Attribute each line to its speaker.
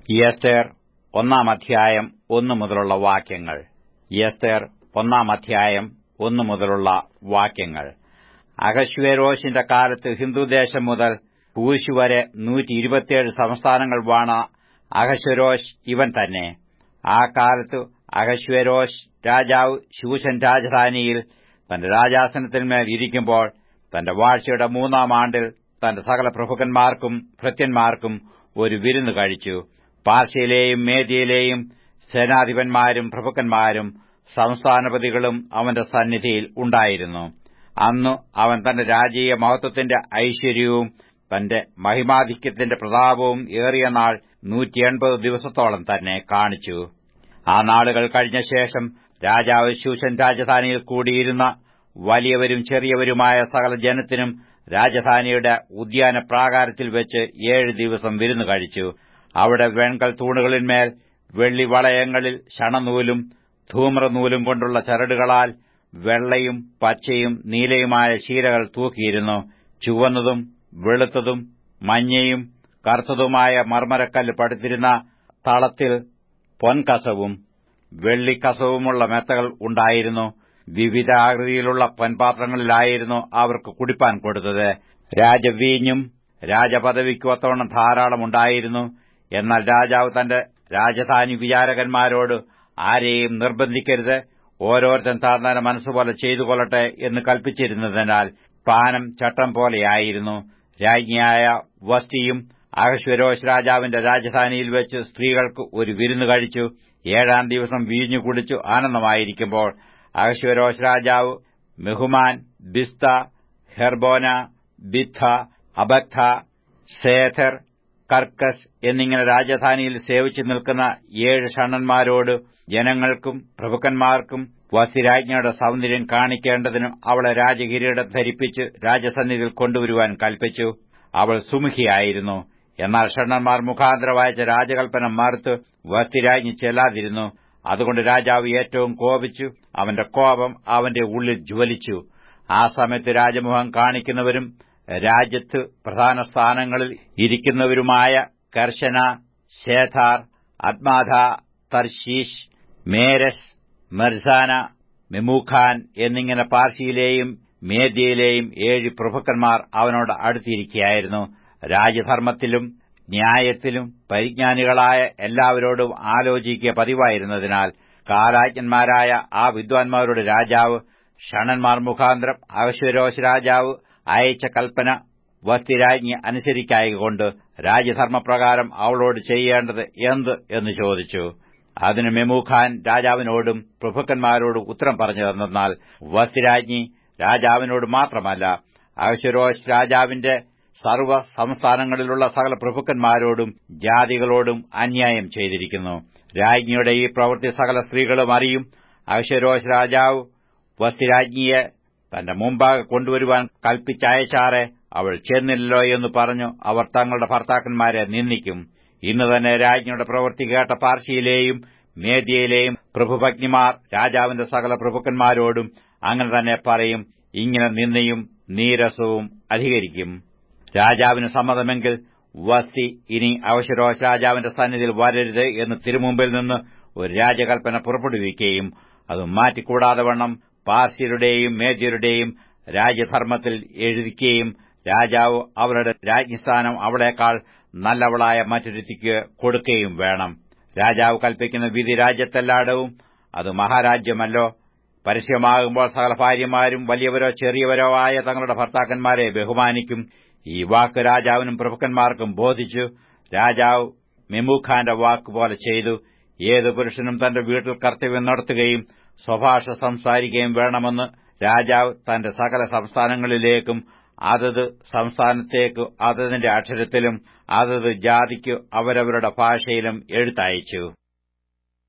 Speaker 1: എസ്തേർ ഒന്നാം അധ്യായം ഒന്നു മുതലുള്ള വാക്യങ്ങൾ എസ്തേർ ഒന്നാം അധ്യായം ഒന്നു മുതലുള്ള വാക്യങ്ങൾ അഹശ്വേരോഷിന്റെ കാലത്ത് ഹിന്ദുദേശം മുതൽ കൂശ് വരെ നൂറ്റി ഇരുപത്തിയേഴ് സംസ്ഥാനങ്ങൾ വാണ അഹശ്വരോഷ് ഇവൻ തന്നെ ആ കാലത്ത് അഹശ്വേരോഷ് രാജാവ് ശൂശൻ രാജധാനിയിൽ തന്റെ രാജാസനത്തിന്മേൽ ഇരിക്കുമ്പോൾ തന്റെ വാഴ്ചയുടെ മൂന്നാം ആണ്ടിൽ തന്റെ സകല പ്രഭുക്കന്മാർക്കും ഭൃത്യന്മാർക്കും ഒരു വിരുന്ന് കഴിച്ചു പാർശ്യയിലെയും മേദ്യയിലെയും സേനാധിപന്മാരും പ്രഭുക്കന്മാരും സംസ്ഥാനപതികളും അവന്റെ സന്നിധിയിൽ ഉണ്ടായിരുന്നു അന്നു അവൻ തന്റെ രാജീയ മഹത്വത്തിന്റെ ഐശ്വര്യവും തന്റെ മഹിമാധിക്യത്തിന്റെ പ്രതാപവും ഏറിയ നാൾ നൂറ്റി എൺപത് ദിവസത്തോളം തന്നെ കാണിച്ചു ആ നാളുകൾ കഴിഞ്ഞ ശേഷം രാജാവ് ശൂശൻ രാജധാനിയിൽ കൂടിയിരുന്ന വലിയവരും ചെറിയവരുമായ സകല ജനത്തിനും രാജധാനിയുടെ ഉദ്യാന പ്രാകാരത്തിൽ വെച്ച് ഏഴ് ദിവസം വിരുന്നു കഴിച്ചു അവിടെ വെൺകൽ തൂണുകളിന്മേൽ വെള്ളി വളയങ്ങളിൽ ശണനൂലും ധൂമ്രനൂലും കൊണ്ടുള്ള ചരടുകളാൽ വെള്ളയും പച്ചയും നീലയുമായ ശീലകൾ തൂക്കിയിരുന്നു ചുവന്നതും വെളുത്തതും മഞ്ഞയും കറുത്തതുമായ മർമരക്കല്ല് പടുത്തിരുന്ന തളത്തിൽ പൊൻകസവും വെള്ളിക്കസവുമുള്ള മെത്തകൾ ഉണ്ടായിരുന്നു വിവിധ ആകൃതിയിലുള്ള പൊൻപാത്രങ്ങളിലായിരുന്നു അവർക്ക് കുടിപ്പാൻ കൊടുത്തത് രാജവീഞ്ഞും രാജപദവിക്ക് ഒത്തവണ്ണം ധാരാളം ഉണ്ടായിരുന്നു എന്നാൽ രാജാവ് തന്റെ രാജധാനി വിചാരകന്മാരോട് ആരെയും നിർബന്ധിക്കരുത് ഓരോരുത്തൻ താഴ്ന്ന മനസ്സുപോലെ ചെയ്തുകൊള്ളട്ടെ എന്ന് കൽപ്പിച്ചിരുന്നതിനാൽ പാനം ചട്ടം പോലെയായിരുന്നു രാജ്ഞിയായ വസ്തിയും അഹശ്വരോഷ് രാജാവിന്റെ രാജധാനിയിൽ വെച്ച് സ്ത്രീകൾക്ക് ഒരു വിരുന്ന് കഴിച്ചു ഏഴാം ദിവസം വീഞ്ഞു കുടിച്ചു ആനന്ദമായിരിക്കുമ്പോൾ അഹശ്വരോഷ് രാജാവ് മെഹുമാൻ ബിസ്ത ഹെർബോന ബിഥ അബക്ഥ സേഥർ കർക്കസ് എന്നിങ്ങനെ രാജധാനിയിൽ സേവിച്ചു നിൽക്കുന്ന ഏഴ് ഷണ്ണന്മാരോട് ജനങ്ങൾക്കും പ്രഭുക്കന്മാർക്കും വസിരാജ്ഞയുടെ സൗന്ദര്യം കാണിക്കേണ്ടതിനും അവളെ രാജകിരീടം ധരിപ്പിച്ച് രാജസന്നിധിയിൽ കൊണ്ടുവരുവാൻ കൽപ്പിച്ചു അവൾ സുമുഖിയായിരുന്നു എന്നാൽ ഷണ്ണന്മാർ മുഖാന്തരം അയച്ച രാജകൽപ്പന മറുത്ത് വസ്തിരാജ്ഞി ചെല്ലാതിരുന്നു അതുകൊണ്ട് രാജാവ് ഏറ്റവും കോപിച്ചു അവന്റെ കോപം അവന്റെ ഉള്ളിൽ ജ്വലിച്ചു ആ സമയത്ത് രാജമുഖം കാണിക്കുന്നവരും രാജ്യത്ത് പ്രധാന സ്ഥാനങ്ങളിൽ ഇരിക്കുന്നവരുമായ കർശന ശേഥാർ അത്മാധ തർശീഷ് മേരസ് മെർസാന മെമൂഖാൻ എന്നിങ്ങനെ പാർസിയിലെയും മേദ്യയിലെയും ഏഴ് പ്രഭുക്കന്മാർ അവനോട് അടുത്തിരിക്കുകയായിരുന്നു രാജധർമ്മത്തിലും ന്യായത്തിലും പരിജ്ഞാനികളായ എല്ലാവരോടും ആലോചിക്കുക പതിവായിരുന്നതിനാൽ കാലാജ്ഞന്മാരായ ആ വിദ്വാൻമാരുടെ രാജാവ് ഷണന്മാർ മുഖാന്തരം അഹശ്വരോശ് രാജാവ് അയച്ച കൽപ്പന വസ്തിരാജ്ഞി അനുസരിക്കായകൊണ്ട് രാജ്യധർമ്മപ്രകാരം അവളോട് ചെയ്യേണ്ടത് എന്ത് എന്ന് ചോദിച്ചു അതിന് മെമൂഖാൻ രാജാവിനോടും പ്രഭുക്കന്മാരോടും ഉത്തരം പറഞ്ഞു തന്നാൽ വസ്തിരാജ്ഞി രാജാവിനോട് മാത്രമല്ല അഹശ്വരോശ് രാജാവിന്റെ സർവ്വ സംസ്ഥാനങ്ങളിലുള്ള സകല പ്രഭുക്കന്മാരോടും ജാതികളോടും അന്യായം ചെയ്തിരിക്കുന്നു രാജ്ഞിയുടെ ഈ പ്രവൃത്തി സകല സ്ത്രീകളും അറിയും അഹശ്വരോശ് രാജാവ് വസ്തിരാജ്ഞിയെ തന്റെ മുമ്പാകെ കൊണ്ടുവരുവാൻ കൽപ്പിച്ചയച്ചാറെ അവൾ ചെന്നില്ലല്ലോ എന്ന് പറഞ്ഞു അവർ തങ്ങളുടെ ഭർത്താക്കന്മാരെ നിന്ദിക്കും ഇന്ന് തന്നെ രാജ്ഞിയുടെ പ്രവൃത്തി കേട്ട പാർശ്യയിലെയും മേദ്യയിലെയും പ്രഭുഭജ്ഞിമാർ രാജാവിന്റെ സകല പ്രഭുക്കന്മാരോടും അങ്ങനെ തന്നെ പറയും ഇങ്ങനെ നിന്നയും നീരസവും അധികരിക്കും രാജാവിന് സമ്മതമെങ്കിൽ വസ്തി ഇനി അവശരോശ രാജാവിന്റെ സന്നിധിയിൽ വരരുത് എന്ന് തിരുമുമ്പിൽ നിന്ന് ഒരു രാജകൽപ്പന പുറപ്പെടുവിക്കുകയും അത് മാറ്റിക്കൂടാതെ വണ്ണം പാർശ്യരുടെയും മേദ്യരുടെയും രാജ്യധർമ്മത്തിൽ എഴുതിക്കുകയും രാജാവ് അവരുടെ രാജ്ഞിസ്ഥാനം അവളേക്കാൾ നല്ലവളായ മറ്റൊരുത്തിക്ക് കൊടുക്കുകയും വേണം രാജാവ് കൽപ്പിക്കുന്ന വിധി രാജ്യത്തെല്ലായിടവും അത് മഹാരാജ്യമല്ലോ പരസ്യമാകുമ്പോൾ സകല ഭാര്യമാരും വലിയവരോ ചെറിയവരോ ആയ തങ്ങളുടെ ഭർത്താക്കന്മാരെ ബഹുമാനിക്കും ഈ വാക്ക് രാജാവിനും പ്രഭുക്കന്മാർക്കും ബോധിച്ചു രാജാവ് മെമുഖാന്റെ വാക്കുപോലെ ചെയ്തു ഏത് പുരുഷനും തന്റെ വീട്ടിൽ കർത്തവ്യം നടത്തുകയും സ്വഭാഷ സംസാരിക്കുകയും വേണമെന്ന് രാജാവ് തന്റെ സകല സംസ്ഥാനങ്ങളിലേക്കും അതത് സംസ്ഥാനത്തേക്ക് അതതിന്റെ അക്ഷരത്തിലും അതത് ജാതിക്ക് അവരവരുടെ ഭാഷയിലും എഴുത്തയച്ചു